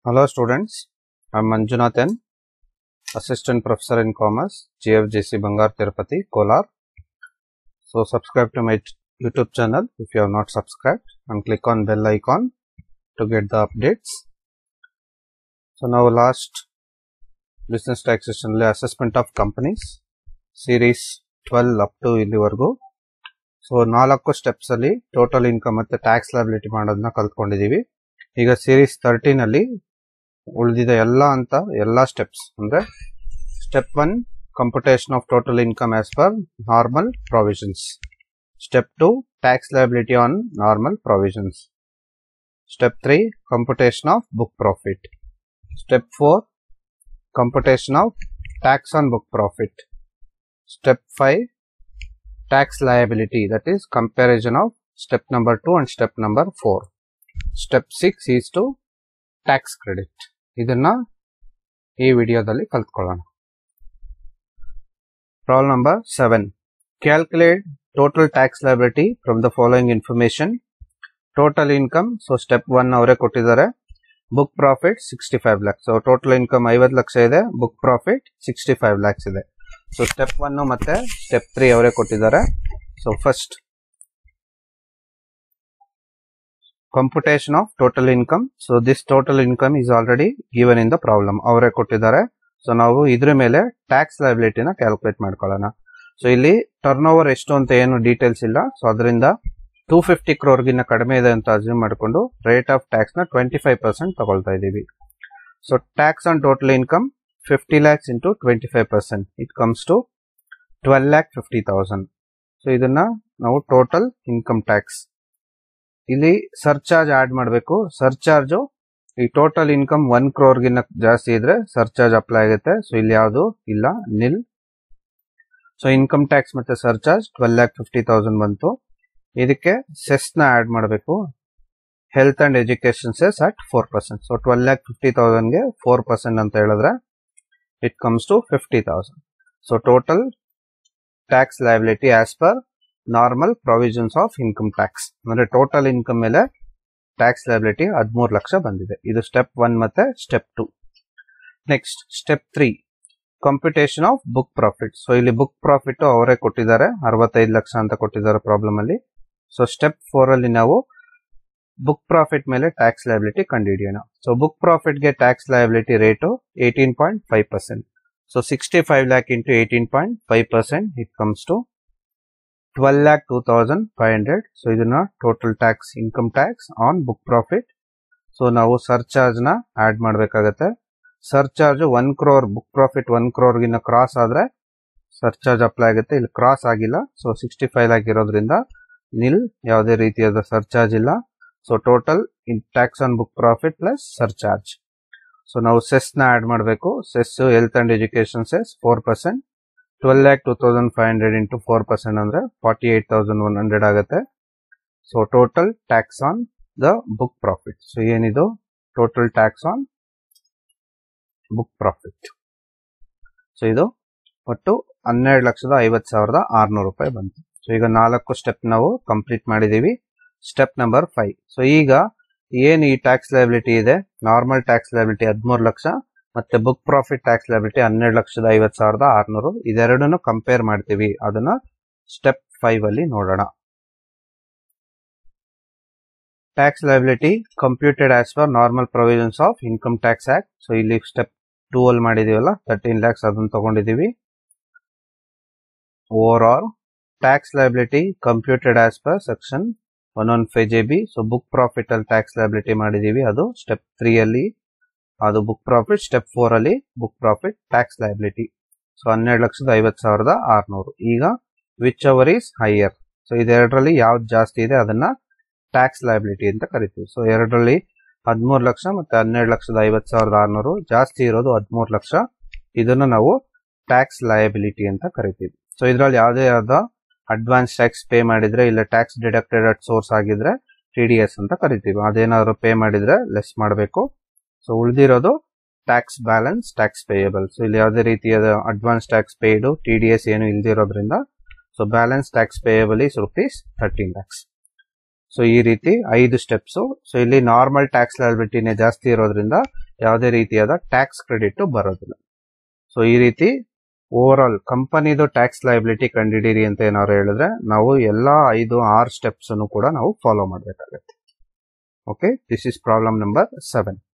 Hello students, I'm Manjunathan, Assistant Professor in Commerce, GFJC Bangar Tirupati, Kolar. So subscribe to my t- YouTube channel if you have not subscribed and click on bell icon to get the updates. So now last business taxation ಅಲ್ಲಿ assessment of companies series 12 up to ಇಲ್ಲಿವರೆಗೂ so ನಾಲ್ಕು steps ಅಲ್ಲಿ total income ಮತ್ತೆ tax liability ಮಾಡೋದನ್ನ ಕಲ್ತ್ಕೊಂಡಿದೀವಿ ಈಗ series thirteen ಅಲ್ಲಿ ಉಳಿದಿದೆ ಎಲ್ಲ ಅಂತ ಎಲ್ಲಾ ಸ್ಟೆಪ್ಸ್ ಅಂದ್ರೆ step one computation of total income as per normal provisions step two tax liability on normal provisions step three computation of book profit step four computation of tax on book profit step five tax liability that is comparison of step number 2 and step number 4 step 6 is to tax credit ಇದನ್ನ ಈ ವಿಡಿಯೋದಲ್ಲಿ ಕಲ್ತ್ಕೊಳ್ಳೋಣ problem number seven calculate total tax liability from the following information total income so step one ಅವರೇ ಕೊಟ್ಟಿದ್ದಾರೆ book profit sixty five lakhs so total income ಐವತ್ತು ಲಕ್ಷ ಇದೆ book profit sixty five lakhs ಇದೆ so step one ಮತ್ತೆ ಸ್ಟೆಪ್ ತ್ರೀ ಅವರೇ ಕೊಟ್ಟಿದ್ದಾರೆ so first computation of total income so this total income is already given in the problem ಅವರೇ ಕೊಟ್ಟಿದ್ದಾರೆ so ನಾವು ಇದ್ರ ಮೇಲೆ ಟ್ಯಾಕ್ಸ್ ಲೈಬಿಲಿಟಿನ ಕ್ಯಾಲ್ಕುಲೇಟ್ ಮಾಡ್ಕೊಳ್ಳೋಣ ಸೊ ಇಲ್ಲಿ ಟರ್ನ್ ಓವರ್ ಎಷ್ಟು ಅಂತ ಏನು ಡೀಟೇಲ್ಸ್ ಇಲ್ಲ ಸೊ ಅದರಿಂದ ಟೂ ಫಿಫ್ಟಿ ಕ್ರೋರ್ಗಿನ್ನ ಕಡಿಮೆ ಇದೆ ಅಂತ ಅಸ್ಯೂಮ್ ಮಾಡಿಕೊಂಡು ರೇಟ್ ಆಫ್ ಟ್ಯಾಕ್ಸ್ ನ ಟ್ವೆಂಟಿ ಫೈವ್ ಪರ್ಸೆಂಟ್ ತಗೊಳ್ತಾ ಇದೀವಿ so tax on total income 50 lakhs into 25%. It comes to 12 lakh 50,000. So ಇದನ್ನ ನಾವು ಟೋಟಲ್ ಇನ್ಕಮ್ ಟ್ಯಾಕ್ಸ್ ಇಲ್ಲಿ ಸರ್ಚಾರ್ಜ್ ಆಡ್ ಮಾಡಬೇಕು ಸರ್ಚಾರ್ಜ್ ಈ ಟೋಟಲ್ ಇನ್ಕಮ್ ಒನ್ ಕ್ರೋರ್ಗಿನ್ನ ಜಾಸ್ತಿ ಇದ್ರೆ ಸರ್ಚಾರ್ಜ್ ಅಪ್ಲೈ ಆಗುತ್ತೆ ಸೊ ಇಲ್ಲಿ ಯಾವುದು ಇಲ್ಲ ನಿಲ್ ಸೊ ಇನ್ಕಮ್ ಟ್ಯಾಕ್ಸ್ ಮತ್ತೆ surcharge twelve lakh fifty thousand ಬಂತು ಇದಕ್ಕೆ ಸೆಸ್ ನ ಆಡ್ ಮಾಡಬೇಕು health and education cess at four percent so twelve lakh fifty ತೌಸಂಡ್ಗೆ ಫೋರ್ ಪರ್ಸೆಂಟ್ ಅಂತ ಹೇಳಿದ್ರೆ it comes to 50,000. So total tax liability as per normal provisions of income tax. ಅಂದ್ರೆ total income ಮೇಲೆ tax liability ಹದಿಮೂರು ಲಕ್ಷ ಬಂದಿದೆ ಇದು step one ಮತ್ತೆ step two next step three computation of book profit so ಇಲ್ಲಿ book profit ಅವರೇ ಕೊಟ್ಟಿದ್ದಾರೆ ಅರವತ್ತೈದು ಲಕ್ಷ ಅಂತ ಕೊಟ್ಟಿದ್ದಾರೆ ಪ್ರಾಬ್ಲಮ್ ಅಲ್ಲಿ ಸೊ ಸ್ಟೆಪ್ ಫೋರ್ ಅಲ್ಲಿ ನಾವು ಬುಕ್ ಪ್ರಾಫಿಟ್ ಮೇಲೆ ಟ್ಯಾಕ್ಸ್ ಲೈಬಿಲಿಟಿ ಕಂಡುಹಿಡಿಯೋಣ ಸೊ ಬುಕ್ ಪ್ರಾಫಿಟ್ಗೆ tax liability rate eighteen point five percent so sixty five lakh into eighteen point five percent it comes to twelve lakh two thousand five hundred so ಇದನ್ನ total tax income tax on book profit so ನಾವು surcharge ನ add ಮಾಡಬೇಕಾಗತ್ತೆ surcharge one crore book profit one ಕ್ರೋರ್ಗಿನ್ನ cross ಆದ್ರೆ surcharge apply ಆಗುತ್ತೆ ಇಲ್ಲಿ cross ಆಗಿಲ್ಲ so sixty five lac ಇರೋದ್ರಿಂದ ನಿಲ್ ಯಾವುದೇ ರೀತಿಯಾದ ಸರ್ಚಾರ್ಜ್ ಇಲ್ಲ so total in tax on book profit plus surcharge so ನಾವು ಸೆಸ್ ನ ಆಡ್ ಮಾಡಬೇಕು cess health and education cess four percent twelve lakh two thousand five hundred into four percent ಅಂದ್ರೆ forty eight thousand one hundred ಆಗುತ್ತೆ so total tax on the book profit so ಏನಿದು total tax on book profit so ಇದು ಒಟ್ಟು ಹನ್ನೆರಡು ಲಕ್ಷದ ಐವತ್ತು ಸಾವಿರದ ಆರ್ನೂರು ರೂಪಾಯಿ ಬಂತು ಸೊ ಈಗ ನಾಲ್ಕು ಸ್ಟೆಪ್ ನಾವು ಕಂಪ್ಲೀಟ್ ಮಾಡಿದೀವಿ ಸ್ಟೆಪ್ ನಂಬರ್ ಫೈವ್ ಸೊ ಈಗ ಏನು ಈ ಟ್ಯಾಕ್ಸ್ ಲೈಬಿಲಿಟಿ ಇದೆ ನಾರ್ಮಲ್ ಟ್ಯಾಕ್ಸ್ ಲೈಬಿಲಿಟಿ ಹದಿಮೂರು ಲಕ್ಷ ಮತ್ತೆ ಬುಕ್ ಪ್ರಾಫಿಟ್ ಟ್ಯಾಕ್ಸ್ ಲೈಬಿಲಿಟಿ ಹನ್ನೆರಡು ಲಕ್ಷದ ಐವತ್ ಸಾವಿರದ ಆರ್ನೂರು ಇದೆರಡನ್ನು ಕಂಪೇರ್ ಮಾಡ್ತೀವಿ ಅದನ್ನ ಸ್ಟೆಪ್ ಫೈವ್ ಅಲ್ಲಿ ನೋಡೋಣ tax liability computed as per normal provisions of income tax act so ಇಲ್ಲಿ ಸ್ಟೆಪ್ ಟೂ ಅಲ್ಲಿ ಮಾಡಿದೀವಲ್ಲ ತರ್ಟೀನ್ ಲ್ಯಾಕ್ಸ್ ಅದನ್ನ ತಗೊಂಡಿದೀವಿ over all tax liability computed as per section one one five J B so book profit ಅಲ್ಲಿ tax liability ಮಾಡಿದೀವಿ ಅದು step three ಅಲ್ಲಿ ಅದು ಬುಕ್ ಪ್ರಾಫಿಟ್ ಸ್ಟೆಪ್ ಫೋರ್ ಅಲ್ಲಿ book profit tax liability so ಹನ್ನೆರಡು ಲಕ್ಷದ ಐವತ್ ಸಾವಿರದ ಆರ್ನೂರು ಈಗ whichever is higher so ಇದೆರಡರಲ್ಲಿ ಯಾವ್ದು ಜಾಸ್ತಿ ಇದೆ ಅದನ್ನ ಟ್ಯಾಕ್ಸ್ ಲೈಬಿಲಿಟಿ ಅಂತ ಕರಿತೀವಿ ಸೊ ಎರಡರಲ್ಲಿ ಹದಿಮೂರು ಲಕ್ಷ ಮತ್ತೆ ಹನ್ನೆರಡು ಲಕ್ಷದ ಐವತ್ ಸಾವಿರದ ಆರ್ನೂರು ಜಾಸ್ತಿ ಇರೋದು ಹದಿಮೂರು ಲಕ್ಷ ಇದನ್ನು ನಾವು ಟ್ಯಾಕ್ಸ್ ಲಯಬಿಲಿಟಿ ಅಂತ ಕರಿತೀವಿ ಸೊ ಇದರಲ್ಲಿ ಯಾವುದೇ ಆದ ಅಡ್ವಾನ್ಸ್ ಟ್ಯಾಕ್ಸ್ ಪೇ ಮಾಡಿದ್ರೆ ಇಲ್ಲ ಟ್ಯಾಕ್ಸ್ ಡಿಡಕ್ಟೆಡ್ ಅಟ್ ಸೋರ್ಸ್ ಆಗಿದ್ರೆ ಟಿ ಡಿ ಎಸ್ ಅಂತ ಕರಿತೀವಿ ಅದೇನಾದ್ರು ಪೇ ಮಾಡಿದ್ರೆ ಲೆಸ್ ಮಾಡಬೇಕು ಸೊ ಉಳಿದಿರೋದು tax balance tax payable so ಇಲ್ಲಿ ಯಾವುದೇ ರೀತಿಯಾದ advance tax paid T D S ಏನು ಇಲ್ದಿರೋದ್ರಿಂದ so balance tax payable is rupees thirteen lakhs so ಈ ರೀತಿ ಐದು ಸ್ಟೆಪ್ಸ್ ಸೊ ಇಲ್ಲಿ ನಾರ್ಮಲ್ ಟ್ಯಾಕ್ಸ್ ಲಯಬಿಲಿಟಿನೇ ಜಾಸ್ತಿ ಇರೋದ್ರಿಂದ ಯಾವುದೇ ರೀತಿಯಾದ ಟ್ಯಾಕ್ಸ್ ಕ್ರೆಡಿಟ್ ಬರೋದಿಲ್ಲ ಸೊ ಈ ರೀತಿ ಓವರ್ ಆಲ್ ಕಂಪನಿದು ಟ್ಯಾಕ್ಸ್ ಲಯಬಿಲಿಟಿ ಕಂಡಿಡೀರಿ ಅಂತ ಏನಾದ್ರು ಹೇಳಿದ್ರೆ ನಾವು ಎಲ್ಲಾ ಐದು ಆರು ಸ್ಟೆಪ್ಸ್ ಕೂಡ ನಾವು ಫಾಲೋ ಮಾಡಬೇಕಾಗುತ್ತೆ okay this is problem number seven